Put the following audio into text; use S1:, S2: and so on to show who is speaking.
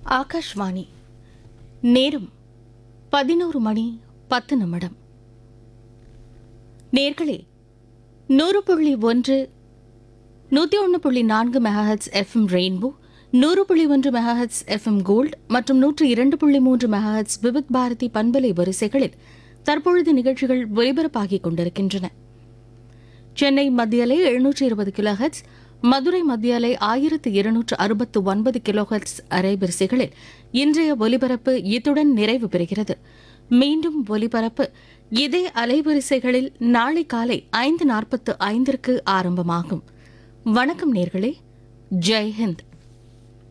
S1: ஆகாஷ்வாணி நேரம் பதினோரு மணி பத்து நிமிடம் நேர்களே நூறு புள்ளி ஒன்று நூற்றி ஒன்று புள்ளி நான்கு மெகாஹெட்ஸ் எஃப்எம் ரெயின்போ நூறு புள்ளி ஒன்று மெகாஹெட்ஸ் எஃப்எம் கோல்ட் மற்றும் நூற்று இரண்டு புள்ளி மூன்று மெகாஹெட்ஸ் விவித் பாரதி பண்பலை வரிசைகளில் தற்பொழுது நிகழ்ச்சிகள் ஒலிபரப்பாகிக் கொண்டிருக்கின்றன சென்னை மத்திய அலை எழுநூற்று இருபது கிலோஹெட்ஸ் மதுரை மத்திய அலை ஆயிரத்து இருநூற்று அறுபத்து ஒன்பது கிலோஹெட்ஸ் அரைவரிசைகளில் இன்றைய ஒலிபரப்பு இத்துடன் நிறைவு பெறுகிறது மீண்டும் ஒலிபரப்பு இதே அலைவரிசைகளில் நாளை காலை ஐந்து நாற்பத்து ஐந்திற்கு ஆரம்பமாகும் வணக்கம் நேர்களே ஜெய் ஹிந்த்